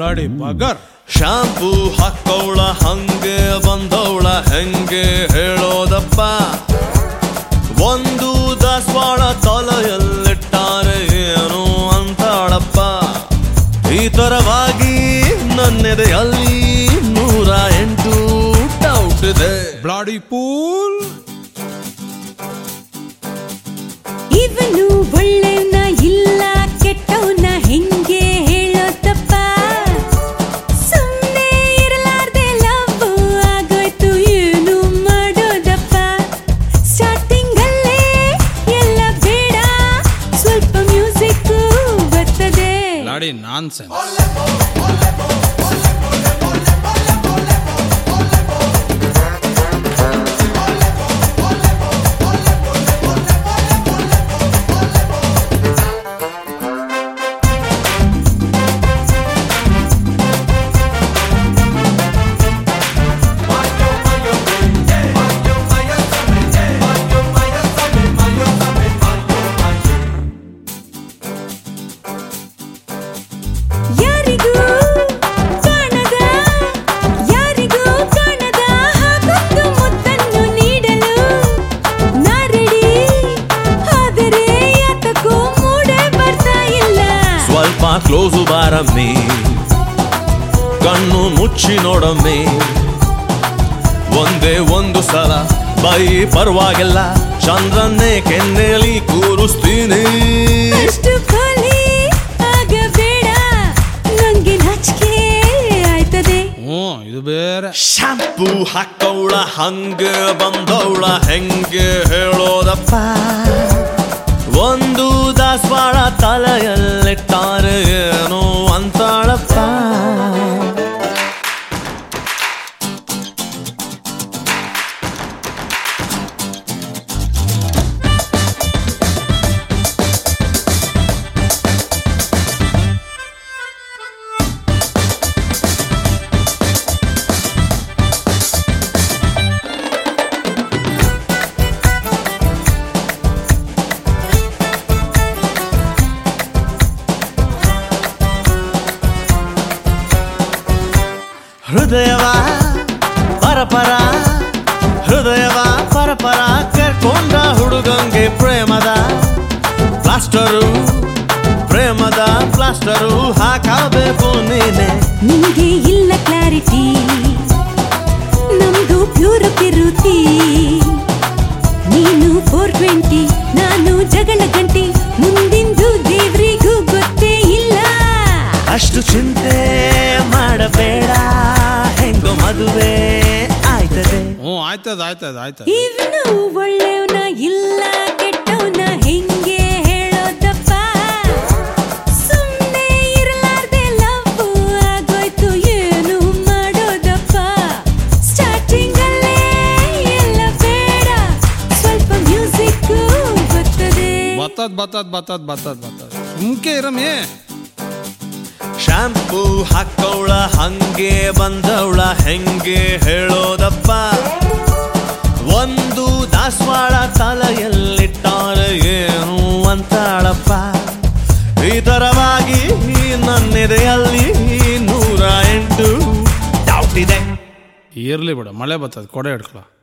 bloody ಬಗರ್ shampoo ಹಾಕೋಳ ಹಂಗೆ ಬಂದವಳ ಹೆಂಗೆ ಹೇಳೋದಪ್ಪ ಒಂದು ದಾಸವಾಳ ತಲೆಯಲ್ಲಿಟ್ಟಾರೆ ಏನು ಅಂತಾಳಪ್ಪ ಈ ತರವಾಗಿ ನನ್ನೆದೆಯಲ್ಲಿ ನೂರ ಎಂಟು ಡೌಟ್ ಇದೆ ಬ್ಲಾಡಿ ಪೂಲ್ ಇವನು ಒಳ್ಳೆವ್ನ ಇಲ್ಲ ಕೆಟ್ಟವನ ಹೆಂಗೆ ಹೇಳೋದಪ್ಪ ಸುಮ್ಮನೆ ಇರಲಾರ್ದೆ ಲವ್ ಆಗೋಯ್ತು ಏನು ಮಾಡೋದಪ್ಪ ಸ್ಟಾರ್ಟಿಂಗ್ ಅಲ್ಲೇ ಎಲ್ಲ ಬೇಡ ಸ್ವಲ್ಪ ಮ್ಯೂಸಿಕ್ ಬರ್ತದೆ ಬ್ಲಾಡಿ ನಾನ್ ಸೆನ್ಸ್ ಯಾರಿಗೂ ಕಾಣದ ಯಾರಿಗೂ ಕಾಣದ ಹಾಗೊಂದು ಮುತ್ತನ್ನು ನೀಡಲು ನಾರಡಿ ಆದರೆ ಯಾತಕ್ಕೂ ಮೂಡೆ ಬರ್ತಾ ಇಲ್ಲ ಸ್ವಲ್ಪ ಕ್ಲೋಸು ಬಾರಮ್ಮಿ ಕಣ್ಣು ಮುಚ್ಚಿ ನೋಡಮ್ಮಿ ಒಂದೇ ಒಂದು ಸಲ ಬೈ ಪರವಾಗಿಲ್ಲ ಚಂದ್ರನ್ನೇ ಕೆನ್ನೆಲಿ ಕೂರಿಸ್ತೀನಿ ಅಷ್ಟು ಖಾಲಿ ಆಗಬೇಡ ನಂಗೆ ನಾಚಿಕೆ ಆಯ್ತದೆ ಹ್ಞೂ ಇದು ಬೇರೆ ಶಾಂಪೂ ಹಾಕವಳ ಹಂಗೆ ಬಂದವಳ ಹೆಂಗೆ ಹೇಳೋದಪ್ಪ ಒಂದು ದಾಸವಾಳ ತಲೆಯಲ್ಲಿಟ್ಟಾರೆ ಏನು ಅಂತಾಳಪ್ಪ ಹೃದಯವ ಪರಪರ ಹೃದಯವ ಪರಪರ ಕರ್ಕೊಂಡ ಹುಡುಗಂಗೆ ಪ್ರೇಮದ ಪ್ಲಾಸ್ಟರು ಪ್ರೇಮದ ಪ್ಲಾಸ್ಟರು ಹಾಕಬೇಕು ನೀನೆ ನಿಮಗೆ ಇಲ್ಲ ಕ್ಲಾರಿಟಿ ನಮ್ದು ಪ್ಯೂರ್ ಪಿರುತಿ ನೀನು ಫೋರ್ ಟ್ವೆಂಟಿ ನಾನು ಜಗಳ ಗಂಟಿ ಮುಂದಿಂದು ದೇವ್ರಿಗೂ ಗೊತ್ತೇ ಇಲ್ಲ ಅಷ್ಟು ಚಿಂತೆ ಮಾಡಬೇಡ ಹೆಂಗೋ ಮದುವೆ ಆಯ್ತದೆ ಹ್ಞೂ ಆಯ್ತದ ಆಯ್ತದ ಆಯ್ತದ ಇವನು ಒಳ್ಳೆಯವನ ಇಲ್ಲ ಕೆಟ್ಟವನ ಹೆಂಗೆ ಹೇಳೋದಪ್ಪ ಸುಮ್ಮನೆ ಇರಲಾರ್ದೆ ಲವ್ ಆಗೋಯ್ತು ಏನು ಮಾಡೋದಪ್ಪ ಸ್ಟಾರ್ಟಿಂಗ್ ಅಲ್ಲೇ ಎಲ್ಲ ಬೇಡ ಸ್ವಲ್ಪ ಮ್ಯೂಸಿಕ್ ಬರ್ತದೆ ಬತ್ತದ್ ಬತ್ತದ್ ಬತ್ತದ್ ಬತ್ತದ್ ಬತ್ತದ್ ಸುಮ್ಕೆ ಇರಮ್ಮಿ ಶಾಂಪೂ ಹಾಕವಳ ಹಂಗೆ ಬಂದವಳ ಹೆಂಗೆ ಹೇಳೋದಪ್ಪ ಒಂದು ದಾಸವಾಳ ತಲೆಯಲ್ಲಿಟ್ಟಾರೆ ಏನು ಅಂತಾಳಪ್ಪ ಈ ತರವಾಗಿ ನನ್ನೆದೆಯಲ್ಲಿ ನೂರ ಎಂಟು ಡೌಟ್ ಇದೆ ಇರ್ಲಿ ಬಿಡ ಮಳೆ ಬತ್ತದ ಕೊಡೆ ಹಿಡ್ಕೊಳ